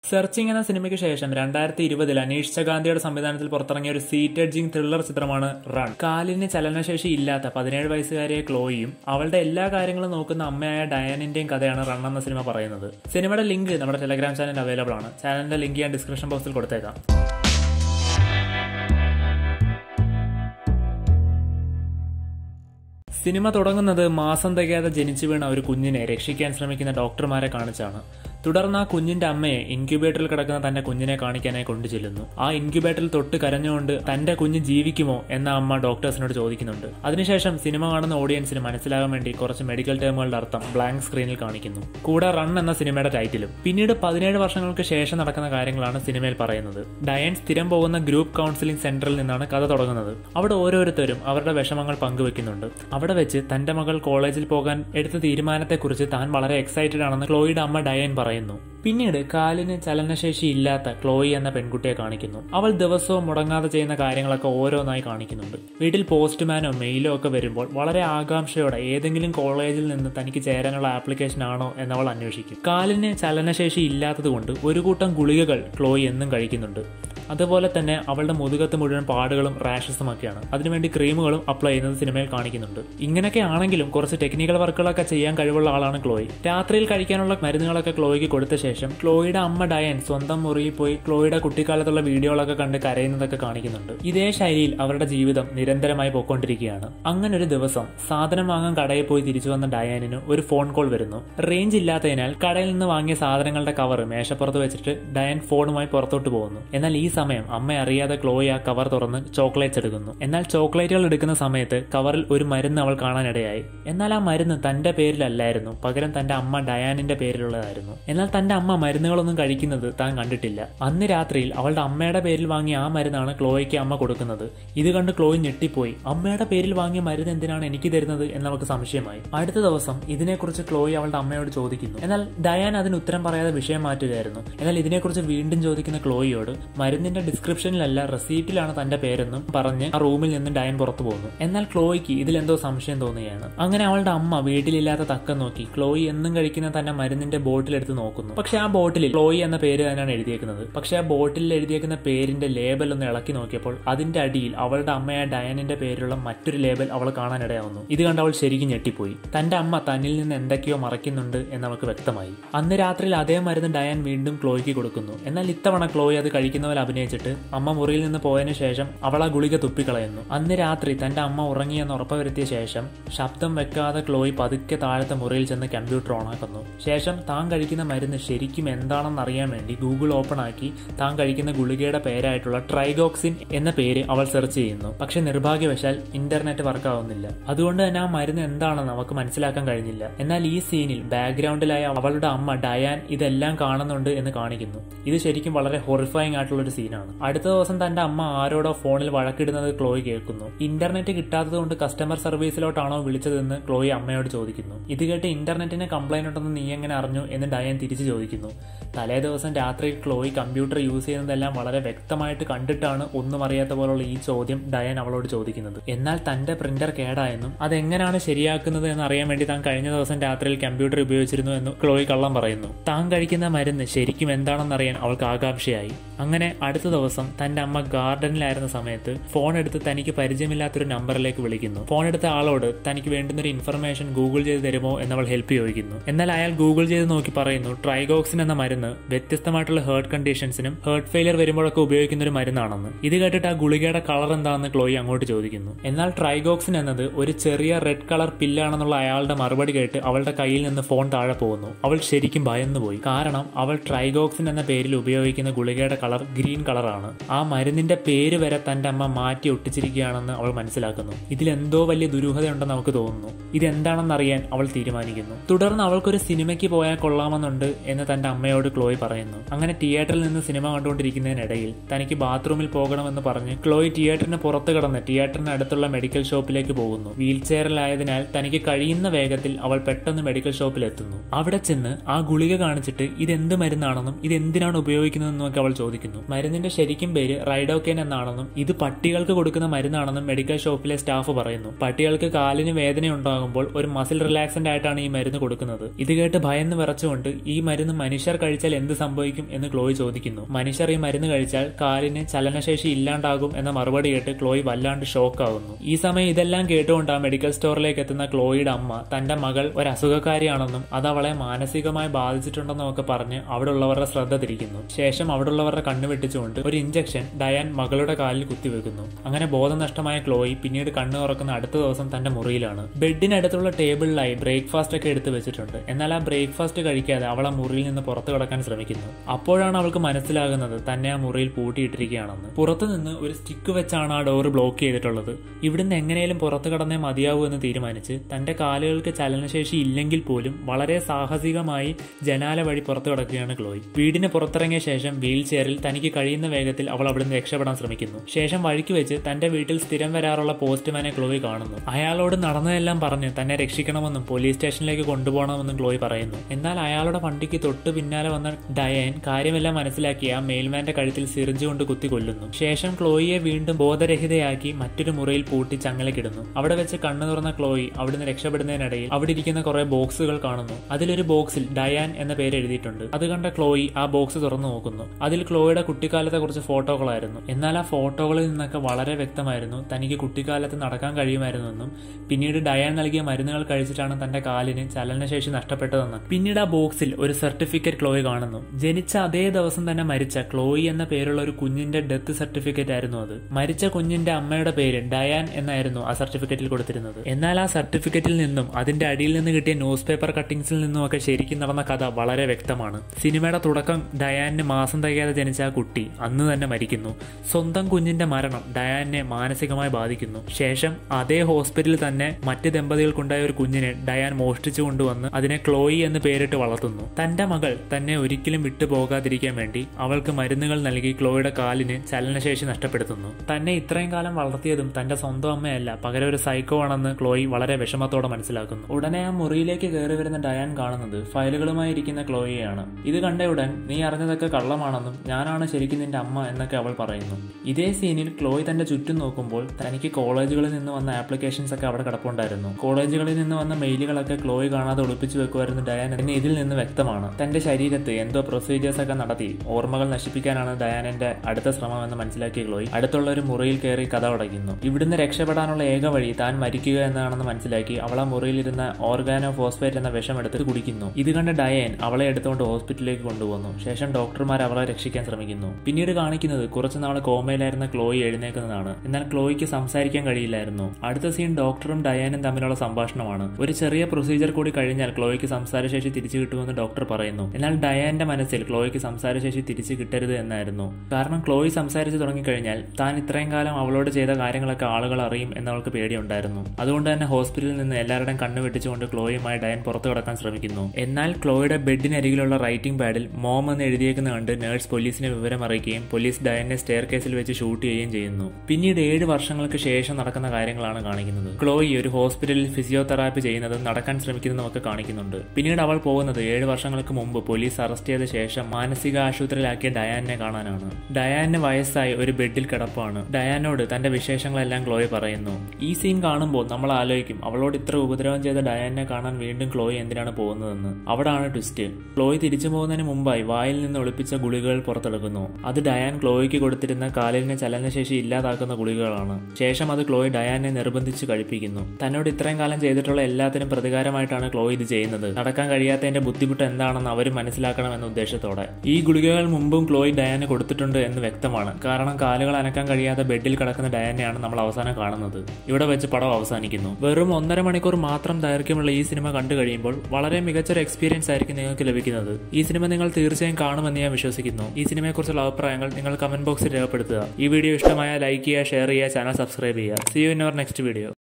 searching എന്ന സിനിമയ്ക്ക് ശേഷം രണ്ടായിരത്തി ഇരുപതിൽ അനീഷ് ഗാന്ധിയുടെ സംവിധാനത്തിൽ പുറത്തിറങ്ങിയ ഒരു സീറ്റ് എഡ്ജിംഗ് ത്രില്ലർ ചിത്രമാണ് റൺ കാലിന് ചലനശേഷി ഇല്ലാത്ത പതിനേഴ് വയസ്സുകാരിയെ ക്ലോയിയും അവളുടെ എല്ലാ കാര്യങ്ങളും നോക്കുന്ന അമ്മയായ ഡയാനിന്റെയും കഥയാണ് റൺ എന്ന സിനിമ പറയുന്നത് സിനിമയുടെ ലിങ്ക് നമ്മുടെ ടെലഗ്രാം ചാനൽ അവൈലബിൾ ആണ് ചാനലിന്റെ ലിങ്ക് ഞാൻ ഡിസ്ക്രിപ്ഷൻ ബോക്സിൽ കൊടുത്തേക്കാം സിനിമ തുടങ്ങുന്നത് മാസം തികയാതെ ജനിച്ചു വീണ ഒരു കുഞ്ഞിനെ രക്ഷിക്കാൻ ശ്രമിക്കുന്ന ഡോക്ടർമാരെ കാണിച്ചാണ് തുടർന്ന് ആ കുഞ്ഞിന്റെ അമ്മയെ ഇൻക്യുബേറ്ററിൽ കിടക്കുന്ന തന്റെ കുഞ്ഞിനെ കാണിക്കാനായി കൊണ്ടു ചെല്ലുന്നു ആ ഇൻക്യുബേറ്ററിൽ തൊട്ട് കരഞ്ഞുകൊണ്ട് തന്റെ കുഞ്ഞ് ജീവിക്കുമോ എന്ന അമ്മ ഡോക്ടേഴ്സിനോട് ചോദിക്കുന്നുണ്ട് അതിനുശേഷം സിനിമ കാണുന്ന ഓഡിയൻസിന് മനസ്സിലാകാൻ വേണ്ടി കുറച്ച് മെഡിക്കൽ ടേമുകളുടെ അർത്ഥം ബ്ലാങ്ക് സ്ക്രീനിൽ കാണിക്കുന്നു കൂടെ റൺ എന്ന സിനിമയുടെ ടൈറ്റിലും പിന്നീട് പതിനേഴ് വർഷങ്ങൾക്ക് ശേഷം നടക്കുന്ന കാര്യങ്ങളാണ് സിനിമയിൽ പറയുന്നത് ഡയൻ സ്ഥിരം പോകുന്ന ഗ്രൂപ്പ് കൗൺസിലിംഗ് സെന്ററിൽ നിന്നാണ് കഥ തുടങ്ങുന്നത് അവിടെ ഓരോരുത്തരും അവരുടെ വിഷമങ്ങൾ പങ്കുവെക്കുന്നുണ്ട് അവിടെ വെച്ച് തന്റെ മകൾ കോളേജിൽ പോകാൻ എടുത്ത തീരുമാനത്തെക്കുറിച്ച് താൻ വളരെ എക്സൈറ്റഡ് ആണെന്ന് ക്ലോയിയുടെ അമ്മ ഡയൻ പറയുന്നു പിന്നീട് കാലിന് ചലനശേഷി ഇല്ലാത്ത ക്ലോയി എന്ന പെൺകുട്ടിയെ കാണിക്കുന്നു അവൾ ദിവസവും മുടങ്ങാതെ ചെയ്യുന്ന കാര്യങ്ങളൊക്കെ ഓരോന്നായി കാണിക്കുന്നുണ്ട് വീട്ടിൽ പോസ്റ്റ്മാനോ മെയിലോ ഒക്കെ വരുമ്പോൾ വളരെ ആകാംക്ഷയോടെ ഏതെങ്കിലും കോളേജിൽ നിന്ന് തനിക്ക് ചേരാനുള്ള ആപ്ലിക്കേഷൻ ആണോ എന്നവൾ അന്വേഷിക്കും കാലിന് ചലനശേഷി ഇല്ലാത്തതുകൊണ്ട് ഒരു കൂട്ടം ഗുളികകൾ ക്ലോയി എന്നും കഴിക്കുന്നുണ്ട് അതുപോലെ തന്നെ അവളുടെ മുതുകത്ത് മുഴുവൻ പാടുകളും റാഷസും ഒക്കെയാണ് അതിനുവേണ്ടി ക്രീമുകളും അപ്ലൈ ചെയ്യുന്നത് സിനിമയിൽ കാണിക്കുന്നുണ്ട് ഇങ്ങനെയൊക്കെ ആണെങ്കിലും കുറച്ച് ടെക്നിക്കൽ വർക്കുകളൊക്കെ ചെയ്യാൻ കഴിവുള്ള ആളാണ് ക്ലോയി രാത്രിയിൽ കഴിക്കാനുള്ള മരുന്നുകളൊക്കെ ക്ലോയിക്ക് കൊടുത്ത ശേഷം ക്ലോയിയുടെ അമ്മ ഡയൻ സ്വന്തം മുറിയിൽ പോയി ക്ലോയിയുടെ കുട്ടിക്കാലത്തുള്ള വീഡിയോകളൊക്കെ കണ്ട് കരയുന്നതൊക്കെ കാണിക്കുന്നുണ്ട് ഇതേ ശൈലിയിൽ അവരുടെ ജീവിതം നിരന്തരമായി പോയിക്കൊണ്ടിരിക്കുകയാണ് അങ്ങനെ ഒരു ദിവസം സാധനം വാങ്ങാൻ കടയിൽ പോയി തിരിച്ചു വന്ന ഡയാനിന് ഒരു ഫോൺ കോൾ വരുന്നു റേഞ്ച് ഇല്ലാത്തതിനാൽ കടയിൽ നിന്ന് വാങ്ങിയ സാധനങ്ങളുടെ കവർ മേശപ്പുറത്ത് വെച്ചിട്ട് ഡയൻ ഫോണുമായി പുറത്തോട്ട് പോകുന്നു എന്നാൽ ഈ സമയം അമ്മ അറിയാതെ ക്ലോയി ആ കവർ തുറന്ന് ചോക്ലേറ്റ്സ് എടുക്കുന്നു എന്നാൽ ചോക്ലേറ്റുകൾ എടുക്കുന്ന സമയത്ത് കവറിൽ ഒരു മരുന്ന് അവൾ കാണാനിടയായി എന്നാൽ ആ മരുന്ന് തന്റെ പേരിലല്ലായിരുന്നു പകരം തന്റെ അമ്മ ഡയാനിന്റെ പേരിലുള്ളതായിരുന്നു എന്നാൽ തന്റെ അമ്മ മരുന്നുകളൊന്നും കഴിക്കുന്നത് താൻ കണ്ടിട്ടില്ല അന്ന് രാത്രിയിൽ അവളുടെ അമ്മയുടെ പേരിൽ വാങ്ങിയ ആ മരുന്നാണ് ക്ലോയ്ക്ക് അമ്മ കൊടുക്കുന്നത് ഇത് കണ്ട് ക്ലോയി ഞെട്ടിപ്പോയി അമ്മയുടെ പേരിൽ വാങ്ങിയ മരുന്ന് എന്തിനാണ് എനിക്ക് തരുന്നത് എന്ന് അവൾക്ക് സംശയമായി അടുത്ത ദിവസം ഇതിനെക്കുറിച്ച് ക്ലോയി അവളുടെ അമ്മയോട് ചോദിക്കുന്നു എന്നാൽ ഡയാൻ അതിന് ഉത്തരം പറയാതെ വിഷയം മാറ്റുകയായിരുന്നു എന്നാൽ ഇതിനെക്കുറിച്ച് വീണ്ടും ചോദിക്കുന്ന ക്ലോയിയോട് മരുന്നിന്റെ ഡിസ്ക്രിപ്ഷനിലല്ല റെസീപ്റ്റിലാണ് തന്റെ പേരെന്നും പറഞ്ഞ് ആ റൂമിൽ നിന്ന് ഡയൻ പുറത്തു പോകുന്നു എന്നാൽ ക്ലോയ്ക്ക് ഇതിലെന്തോ സംശയം തോന്നുകയാണ് അങ്ങനെ അവളുടെ അമ്മ വീട്ടിലില്ലാത്ത തക്കം നോക്കി ക്ലോയി എന്നും കഴിക്കുന്ന തന്നെ മരുന്നിന്റെ ബോട്ടിൽ എടുത്ത് നോക്കുന്നു പക്ഷെ ആ ബോട്ടിലിൽ ക്ലോയി എന്ന പേര് തന്നെയാണ് എഴുതിയേക്കുന്നത് പക്ഷെ ആ ബോട്ടിലിൽ എഴുതിയേക്കുന്ന പേരിന്റെ ലേബൽ ഒന്ന് ഇളക്കി നോക്കിയപ്പോൾ അതിന്റെ അടിയിൽ അവളുടെ അമ്മയായ ഡയനിന്റെ പേരിലുള്ള മറ്റൊരു ലേബൽ അവൾ കാണാനിടയാവുന്നു ഇത് കണ്ട് അവൾ ശരിക്കും ഞെട്ടിപ്പോയി തന്റെ അമ്മ തന്നിൽ നിന്ന് എന്തൊക്കെയോ മറയ്ക്കുന്നുണ്ട് എന്ന് അവൾക്ക് വ്യക്തമായി അന്ന് രാത്രിയിൽ അതേ മരുന്ന് ഡയൻ വീണ്ടും ക്ലോയ്ക്ക് കൊടുക്കുന്നു എന്നാൽ ഇത്തവണ ക്ലോയി അത് കഴിക്കുന്ന പോലെ അഭിനയിച്ചിട്ട് അമ്മ മുറിയിൽ നിന്ന് പോയതിനു ശേഷം അവൾ ആ ഗുളിക തുപ്പിക്കളയുന്നു അന്ന് രാത്രി തന്റെ അമ്മ ഉറങ്ങിയെന്ന് ഉറപ്പുവരുത്തിയ ശേഷം ശബ്ദം വെക്കാതെ ക്ലോയി പതുക്കെ താഴത്തെ മുറിയിൽ ചെന്ന് കമ്പ്യൂട്ടർ ഓണാക്കുന്നു ശേഷം താൻ കഴിക്കുന്ന മരുന്ന് ശരിക്കും എന്താണെന്ന് അറിയാൻ വേണ്ടി ഗൂഗിൾ ഓപ്പൺ ആക്കി താൻ കഴിക്കുന്ന ഗുളികയുടെ പേരായിട്ടുള്ള ട്രൈഗോക്സിൻ എന്ന പേര് അവൾ സെർച്ച് ചെയ്യുന്നു പക്ഷെ നിർഭാഗ്യവശാൽ ഇന്റർനെറ്റ് വർക്ക് ആവുന്നില്ല അതുകൊണ്ട് തന്നെ ആ മരുന്ന് എന്താണെന്ന് അവൾക്ക് മനസ്സിലാക്കാൻ കഴിഞ്ഞില്ല എന്നാൽ ഈ സീനിൽ ബാക്ക്ഗ്രൗണ്ടിലായ അവളുടെ അമ്മ ഡയാൻ ഇതെല്ലാം കാണുന്നുണ്ട് എന്ന് കാണിക്കുന്നു ഇത് ശരിക്കും വളരെ ഹൊറിഫൈങ് ആയിട്ടുള്ള ഒരു സീനാണ് അടുത്ത ദിവസം തന്റെ അമ്മ ആരോടോ ഫോണിൽ വഴക്കിടുന്നത് ക്ലോയി കേൾക്കുന്നു ഇന്റർനെറ്റ് കിട്ടാത്തതുകൊണ്ട് കസ്റ്റമർ സർവീസിലോട്ടാണോ വിളിച്ചതെന്ന് ക്ലോയി അമ്മയോട് ചോദിക്കുന്നു ഇത് കേട്ട് ഇന്റർനെറ്റിന് കംപ്ലൈന്റ് ഉണ്ടെന്ന് നീ എങ്ങനെ അറിഞ്ഞു എന്ന് ഡയൻ തിരിച്ചു ചോദിക്കുന്നു തലേ ദിവസം രാത്രി ക്ലോയി കമ്പ്യൂട്ടർ യൂസ് ചെയ്യുന്നതെല്ലാം വളരെ വ്യക്തമായിട്ട് കണ്ടിട്ടാണ് ഒന്നും അറിയാത്ത പോലുള്ള ഈ ചോദ്യം ഡയൻ അവളോട് ചോദിക്കുന്നത് എന്നാൽ തന്റെ പ്രിന്റർ കേടായെന്നും അതെങ്ങനെയാണ് ശരിയാക്കുന്നത് എന്ന് അറിയാൻ വേണ്ടി താൻ കഴിഞ്ഞ ദിവസം രാത്രിയിൽ കമ്പ്യൂട്ടർ ഉപയോഗിച്ചിരുന്നു എന്ന് ക്ലോയി കള്ളം പറയുന്നു താൻ കഴിക്കുന്ന മരുന്ന് ശരിക്കും എന്താണെന്ന് അറിയാൻ അവൾക്ക് ആകാംക്ഷയായി അങ്ങനെ അടുത്ത ദിവസം തന്റെ അമ്മ ഗാർഡനിലായിരുന്ന സമയത്ത് ഫോൺ എടുത്ത് തനിക്ക് പരിചയമില്ലാത്തൊരു നമ്പറിലേക്ക് വിളിക്കുന്നു ഫോൺ എടുത്ത ആളോട് തനിക്ക് വേണ്ടുന്നൊരു ഇൻഫർമേഷൻ ഗൂഗിൾ ചെയ്ത് തരുമോ എന്നവൾ ഹെൽപ്പ് ചോദിക്കുന്നു എന്നാൽ അയാൾ ഗൂഗിൾ ചെയ്ത് നോക്കി പറയുന്നു ട്രൈഗോക്സിൻ എന്ന മരുന്ന് വ്യത്യസ്തമായിട്ടുള്ള ഹേർട്ട് കണ്ടീഷൻസിനും ഹേർട്ട് ഫെയിലിയർ വരുമ്പോഴൊക്കെ ഉപയോഗിക്കുന്ന ഒരു മരുന്നാണെന്ന് ഇത് കേട്ടിട്ട് ആ ഗുളികയുടെ കളർ എന്താണെന്ന് ക്ലോയി അങ്ങോട്ട് ചോദിക്കുന്നു എന്നാൽ ട്രൈഗോക്സിൻ എന്നത് ഒരു ചെറിയ റെഡ് കളർ പില്ലാണെന്നുള്ള അയാളുടെ മറുപടി കേട്ട് അവളുടെ കയ്യിൽ നിന്ന് ഫോൺ താഴെ പോകുന്നു അവൾ ശരിക്കും ഭയന്നുപോയി കാരണം അവൾ ട്രൈഗോക്സിൻ എന്ന പേരിൽ ഉപയോഗിക്കുന്ന ഗുളികയുടെ കളർ ഗ്രീൻ കളറാണ് ആ മരുന്നിന്റെ പേര് വരെ തന്റെ അമ്മ മാറ്റി ഒട്ടിച്ചിരിക്കുകയാണെന്ന് അവൾ മനസ്സിലാക്കുന്നു ഇതിലെന്തോ വലിയ ദുരൂഹതയുണ്ടെന്ന് നമുക്ക് തോന്നുന്നു ഇതെന്താണെന്ന് അറിയാൻ അവൾ തീരുമാനിക്കുന്നു തുടർന്ന് അവൾക്കൊരു സിനിമയ്ക്ക് പോയാൽ കൊള്ളാമെന്നുണ്ട് എന്ന് തന്റെ അമ്മയോട് ക്ലോയി പറയുന്നു അങ്ങനെ തിയേറ്ററിൽ നിന്ന് സിനിമ കണ്ടുകൊണ്ടിരിക്കുന്നതിനിടയിൽ തനിക്ക് ബാത്റൂമിൽ പോകണമെന്ന് പറഞ്ഞ് ക്ലോയി തിയേറ്ററിന് പുറത്ത് കടന്ന് തിയേറ്ററിന് അടുത്തുള്ള മെഡിക്കൽ ഷോപ്പിലേക്ക് പോകുന്നു വീൽ ചെയറിലായതിനാൽ തനിക്ക് കഴിയുന്ന വേഗത്തിൽ അവൾ പെട്ടെന്ന് മെഡിക്കൽ ഷോപ്പിൽ എത്തുന്നു അവിടെ ചെന്ന് ആ ഗുളിക കാണിച്ചിട്ട് ഇതെന്ത് മരുന്നാണെന്നും ഇത് എന്തിനാണ് ഉപയോഗിക്കുന്നതെന്നും ഒക്കെ അവൾ ചോദിക്കുന്നു മരുന്ന് മരുന്നിന്റെ ശരിക്കും പേര് റൈഡോക്കേൻ എന്നാണെന്നും ഇത് പട്ടികൾക്ക് കൊടുക്കുന്ന മരുന്നാണെന്നും മെഡിക്കൽ ഷോപ്പിലെ സ്റ്റാഫ് പറയുന്നു പട്ടികൾക്ക് കാലിന് വേദന ഉണ്ടാകുമ്പോൾ ഒരു മസിൽ റിലാക്സന്റ് ആയിട്ടാണ് ഈ മരുന്ന് കൊടുക്കുന്നത് ഇത് കേട്ട് ഭയന്ന് വിറച്ചുകൊണ്ട് ഈ മരുന്ന് മനുഷ്യർ കഴിച്ചാൽ എന്ത് സംഭവിക്കും എന്ന് ക്ലോയി ചോദിക്കുന്നു മനുഷ്യർ ഈ മരുന്ന് കഴിച്ചാൽ കാലിന് ചലനശേഷി ഇല്ലാണ്ടാകും എന്ന മറുപടി കേട്ട് ക്ലോയി വല്ലാണ്ട് ഷോക്കാകുന്നു ഈ സമയം ഇതെല്ലാം കേട്ടുകൊണ്ട് ആ മെഡിക്കൽ സ്റ്റോറിലേക്ക് എത്തുന്ന ക്ലോയിയുടെ അമ്മ തന്റെ മകൾ ഒരു അസുഖക്കാരിയാണെന്നും അത് അവളെ മാനസികമായി ബാധിച്ചിട്ടുണ്ടെന്നും ഒക്കെ പറഞ്ഞ് അവിടെ ഉള്ളവരുടെ ശ്രദ്ധ തിരിക്കുന്നു ശേഷം അവിടെ ഉള്ളവരുടെ കണ്ണു വെട്ടിച്ചുകൊണ്ട് ഒരു ഇഞ്ചക്ഷൻ ഡയാൻ മകളുടെ കാലിൽ കുത്തിവെക്കുന്നു അങ്ങനെ ബോധം നഷ്ടമായ ക്ലോയി പിന്നീട് കണ്ണു തുറക്കുന്ന അടുത്ത ദിവസം തന്റെ മുറിയിലാണ് ബെഡിനടുത്തുള്ള ടേബിളിലായി ബ്രേക്ക്ഫാസ്റ്റ് ഒക്കെ എടുത്തു വെച്ചിട്ടുണ്ട് എന്നാൽ ആ ബ്രേക്ക്ഫാസ്റ്റ് കഴിക്കാതെ അവൾ ആ മുറിയിൽ നിന്ന് പുറത്തു കടക്കാൻ ശ്രമിക്കുന്നു അപ്പോഴാണ് അവൾക്ക് മനസ്സിലാകുന്നത് തന്നെ ആ മുറിയിൽ പൂട്ടിയിട്ടിരിക്കുകയാണെന്ന് പുറത്തുനിന്ന് ഒരു സ്റ്റിക്ക് വെച്ചാണ് ആ ഡോർ ബ്ലോക്ക് ചെയ്തിട്ടുള്ളത് ഇവിടുന്ന് എങ്ങനെയും പുറത്തു കടന്നേ മതിയാവൂ എന്ന് തീരുമാനിച്ച് തന്റെ കാലുകൾക്ക് ചലനശേഷി ഇല്ലെങ്കിൽ പോലും വളരെ സാഹസികമായി ജനാല വഴി പുറത്തു കടക്കുകയാണ് ക്ലോയി വീടിന് പുറത്തിറങ്ങിയ ശേഷം വീൽ ചെയറിൽ തനിക്ക് കഴിയുന്ന വേഗത്തിൽ അവൾ അവിടുന്ന് രക്ഷപ്പെടാൻ ശ്രമിക്കുന്നു ശേഷം വഴിക്ക് വെച്ച് തന്റെ വീട്ടിൽ സ്ഥിരം വരാറുള്ള പോസ്റ്റ്മാനെ ക്ലോയി കാണുന്നു അയാളോട് നടന്നതെല്ലാം പറഞ്ഞ് തന്നെ രക്ഷിക്കണമെന്നും പോലീസ് സ്റ്റേഷനിലേക്ക് കൊണ്ടുപോകണമെന്നും ക്ലോയി പറയുന്നു എന്നാൽ അയാളുടെ വണ്ടിക്ക് തൊട്ട് പിന്നാലെ വന്ന ഡയൻ കാര്യമെല്ലാം മനസ്സിലാക്കി ആ മെയിൽമാന്റെ കഴുത്തിൽ സിറിഞ്ച് കൊണ്ട് കുത്തി കൊല്ലുന്നു ശേഷം ക്ലോയിയെ വീണ്ടും ബോധരഹിതയാക്കി മറ്റൊരു മുറിയിൽ പൂട്ടി ചങ്ങലക്കിടുന്നു അവിടെ വെച്ച് കണ്ണു തുറന്ന ക്ലോയി അവിടുന്ന് രക്ഷപ്പെടുന്നതിനിടയിൽ അവിടെ ഇരിക്കുന്ന കുറെ ബോക്സുകൾ കാണുന്നു അതിലൊരു ബോക്സിൽ ഡയാൻ എന്ന പേര് എഴുതിയിട്ടുണ്ട് അത് കണ്ട ക്ലോയി ആ ബോക്സ് തുറന്നു നോക്കുന്നു അതിൽ ക്ലോയുടെ കുട്ടിക്കാലത്തെ കുറിച്ച് ഫോട്ടോകളായിരുന്നു എന്നാൽ ആ ഫോട്ടോകളിൽ നിന്നൊക്കെ വളരെ വ്യക്തമായിരുന്നു തനിക്ക് കുട്ടിക്കാലത്ത് നടക്കാൻ കഴിയുമായിരുന്നെന്നും പിന്നീട് ഡയാൻ നൽകിയ മരുന്നുകൾ കഴിച്ചിട്ടാണ് തന്റെ കാലിന് ചലനശേഷി നഷ്ടപ്പെട്ടതെന്നും പിന്നീട് ആ ബോക്സിൽ ഒരു സർട്ടിഫിക്കറ്റ് ക്ലോയി കാണുന്നു ജനിച്ച അതേ ദിവസം തന്നെ മരിച്ച ക്ലോയി എന്ന പേരുള്ള ഒരു കുഞ്ഞിന്റെ ഡെത്ത് സർട്ടിഫിക്കറ്റ് ആയിരുന്നു അത് മരിച്ച കുഞ്ഞിന്റെ അമ്മയുടെ പേര് ഡയാൻ എന്നായിരുന്നു ആ സർട്ടിഫിക്കറ്റിൽ കൊടുത്തിരുന്നത് എന്നാൽ ആ സർട്ടിഫിക്കറ്റിൽ നിന്നും അതിന്റെ അടിയിൽ നിന്ന് കിട്ടിയ ന്യൂസ് പേപ്പർ കട്ടിങ്സിൽ നിന്നും ഒക്കെ ശരിക്കും നടന്ന കഥ വളരെ വ്യക്തമാണ് സിനിമയുടെ തുടക്കം ഡയാനിന് മാസം തികയാതെ ജനിച്ച ആ കുട്ടി അന്ന് തന്നെ മരിക്കുന്നു സ്വന്തം കുഞ്ഞിന്റെ മരണം ഡയാനെ മാനസികമായി ബാധിക്കുന്നു ശേഷം അതേ ഹോസ്പിറ്റലിൽ തന്നെ മറ്റ് ദമ്പതികൾക്കുണ്ടായ ഒരു കുഞ്ഞിനെ ഡയാൻ മോഷ്ടിച്ചു കൊണ്ടുവന്ന് അതിനെ ക്ലോയി എന്ന് പേരിട്ട് വളർത്തുന്നു തന്റെ മകൾ തന്നെ ഒരിക്കലും വിട്ടുപോകാതിരിക്കാൻ വേണ്ടി അവൾക്ക് മരുന്നുകൾ നൽകി ക്ലോയുടെ കാലിന് ചലനശേഷി നഷ്ടപ്പെടുത്തുന്നു തന്നെ ഇത്രയും കാലം വളർത്തിയതും തന്റെ സ്വന്തം അമ്മയല്ല പകരം ഒരു സൈക്കോ ആണെന്ന് ക്ലോയി വളരെ വിഷമത്തോടെ മനസ്സിലാക്കുന്നു ഉടനെ ആ മുറിയിലേക്ക് കയറി വരുന്ന ഡയാൻ കാണുന്നത് ഫയലുകളുമായി ഇരിക്കുന്ന ക്ലോയിയെയാണ് ഇത് കണ്ട ഉടൻ നീ അറിഞ്ഞതൊക്കെ കള്ളമാണെന്നും ഞാനാണ് ശരിക്കും നിന്റെ അമ്മ എന്നൊക്കെ അവൾ പറയുന്നു ഇതേ സീനിൽ ക്ലോയി തന്റെ ചുറ്റും നോക്കുമ്പോൾ തനിക്ക് കോളേജുകളിൽ നിന്ന് വന്ന ആപ്ലിക്കേഷൻസ് ഒക്കെ അവിടെ കിടപ്പുണ്ടായിരുന്നു കോളേജുകളിൽ നിന്ന് വന്ന മെയിലുകളൊക്കെ ക്ലോയി കാണാതെ ഒളിപ്പിച്ചു വെക്കുമായിരുന്നു ഡയാൻ എന്ന് ഇതിൽ നിന്ന് വ്യക്തമാണ് തന്റെ ശരീരത്ത് എന്തോ പ്രൊസീജിയേഴ്സ് ഒക്കെ നടത്തി ഓർമ്മകൾ നശിപ്പിക്കാനാണ് ഡയാനിന്റെ അടുത്ത ശ്രമം എന്ന് മനസ്സിലാക്കിയ ക്ലോയി അടുത്തുള്ള ഒരു മുറിയിൽ കയറി കഥ അടയ്ക്കുന്നു ഇവിടുന്ന് രക്ഷപ്പെടാനുള്ള ഏക വഴി താൻ മരിക്കുക എന്നാണെന്ന് മനസ്സിലാക്കി അവൾ ആ മുറിയിലിരുന്ന ഓർഗാനോ ഫോസ്ഫേറ്റ് എന്ന വിഷം എടുത്ത് കുടിക്കുന്നു ഇത് കണ്ട ഡയൻ അവളെ എടുത്തുകൊണ്ട് ഹോസ്പിറ്റലിലേക്ക് കൊണ്ടുപോകുന്നു ശേഷം ഡോക്ടർമാർ അവളെ രക്ഷിക്കാൻ ശ്രമിക്കുന്നു പിന്നീട് കാണിക്കുന്നത് കുറച്ചു നാൾ കോമയിലായിരുന്ന ക്ലോയി എഴുന്നേക്കുന്നതാണ് എന്നാൽ ക്ലോയിക്ക് സംസാരിക്കാൻ കഴിയില്ലായിരുന്നു അടുത്ത സീൻ ഡോക്ടറും ഡയാനും തമ്മിലുള്ള സംഭാഷണമാണ് ഒരു ചെറിയ പ്രൊസീജിയർ കൂടി കഴിഞ്ഞാൽ ക്ലോയിക്ക് സംസാരശേഷി തിരിച്ചു കിട്ടുമെന്ന് ഡോക്ടർ പറയുന്നു എന്നാൽ ഡയാന്റെ മനസ്സിൽ ക്ലോയിക്ക് സംസാരശേഷി തിരിച്ചു കിട്ടരുത് എന്നായിരുന്നു കാരണം ക്ലോയി സംസാരിച്ചു തുടങ്ങിക്കഴിഞ്ഞാൽ താൻ ഇത്രയും കാലം അവളോട് ചെയ്ത കാര്യങ്ങളൊക്കെ ആളുകൾ അറിയും എന്നവൾക്ക് പേടിയുണ്ടായിരുന്നു അതുകൊണ്ട് തന്നെ ഹോസ്പിറ്റലിൽ നിന്ന് എല്ലാവരുടെയും കണ്ണു വെട്ടിച്ചുകൊണ്ട് ക്ലോയുമായി ഡയൻ പുറത്തു കടക്കാൻ ശ്രമിക്കുന്നു എന്നാൽ ക്ലോയുടെ ബെഡിനരികിലുള്ള റൈറ്റിംഗ് പാഡിൽ മോം എന്ന് എഴുതിയേക്കുന്ന കണ്ട് നേഴ്സ് പോലീസിനെ വിവരം അറിയിക്കുകയും പോലീസ് ഡയനെ സ്റ്റെയർ കേസിൽ വെച്ച് ഷൂട്ട് ചെയ്യുകയും ചെയ്യുന്നു പിന്നീട് ഏഴ് വർഷങ്ങൾക്ക് ശേഷം നടക്കുന്ന കാര്യങ്ങളാണ് കാണിക്കുന്നത് ക്ലോയി ഒരു ഹോസ്പിറ്റലിൽ ഫിസിയോതെറാപ്പി ചെയ്യുന്നതും നടക്കാൻ ശ്രമിക്കുന്നതും ഒക്കെ കാണിക്കുന്നുണ്ട് പിന്നീട് അവൾ പോകുന്നത് ഏഴ് വർഷങ്ങൾക്ക് മുമ്പ് പോലീസ് അറസ്റ്റ് ചെയ്ത ശേഷം മാനസിക ആശുപത്രിയിലാക്കിയ ഡയാനെ കാണാനാണ് ഡയാന് വയസ്സായി ഒരു ബെഡിൽ കിടപ്പാണ് ഡയാനോട് തന്റെ വിശേഷങ്ങളെല്ലാം ക്ലോയി പറയുന്നു ഈ സീൻ കാണുമ്പോൾ നമ്മൾ ആലോചിക്കും അവളോട് ഇത്ര ഉപദ്രവം ചെയ്ത ഡയാനെ കാണാൻ വീണ്ടും ക്ലോയി എന്തിനാണ് പോകുന്നതെന്ന് അവിടാണ് ട്വിസ്റ്റ് ക്ലോയി തിരിച്ചു പോകുന്നതിന് മുമ്പായി വായിൽ നിന്ന് ഒളിപ്പിച്ച ഗുളികകൾ പുറത്തെടുക്കുന്നു അത് ഡയാൻ ക്ലോയിക്ക് കൊടുത്തിരുന്ന കാലിന് ചലനശേഷി ഇല്ലാതാക്കുന്ന ഗുളികകളാണ് ശേഷം അത് ക്ലോയി ഡയാനെ നിർബന്ധിച്ച് കഴിപ്പിക്കുന്നു തന്നോട് ഇത്രയും കാലം ചെയ്തിട്ടുള്ള എല്ലാത്തിനും പ്രതികാരമായിട്ടാണ് ക്ലോയി ഇത് ചെയ്യുന്നത് നടക്കാൻ കഴിയാത്തതിന്റെ ബുദ്ധിമുട്ട് എന്താണെന്ന് അവരും മനസ്സിലാക്കണം എന്ന ഉദ്ദേശത്തോടെ ഈ ഗുളികകൾ മുമ്പും ക്ലോയി ഡയാന് കൊടുത്തിട്ടുണ്ട് എന്ന് വ്യക്തമാണ് കാരണം കാലുകൾ അനക്കാൻ കഴിയാതെ ബെഡിൽ കിടക്കുന്ന ഡയാനെയാണ് നമ്മൾ അവസാനം കാണുന്നത് ഇവിടെ വെച്ച് പടം അവസാനിക്കുന്നു വെറും ഒന്നര മണിക്കൂർ മാത്രം ദൈർഘ്യമുള്ള ഈ സിനിമ കണ്ടു കഴിയുമ്പോൾ വളരെ മികച്ചൊരു എക്സ്പീരിയൻസ് ആയിരിക്കും നിങ്ങൾക്ക് ലഭിക്കുന്നത് ഈ സിനിമ നിങ്ങൾ തീർച്ചയായും കാണുമെന്ന് ഞാൻ വിശ്വസിക്കുന്നു ഈ സിനിമയെക്കുറിച്ചുള്ള അഭിപ്രായങ്ങൾ നിങ്ങൾ കമന്റ് ബോക്സിൽ രേഖപ്പെടുത്തുക ഈ വീഡിയോ ഇഷ്ടമായ ലൈക്ക് ചെയ്യുക ഷെയർ ചെയ്യുക ചാനൽ സബ്സ്ക്രൈബ് ചെയ്യുക see you in our next video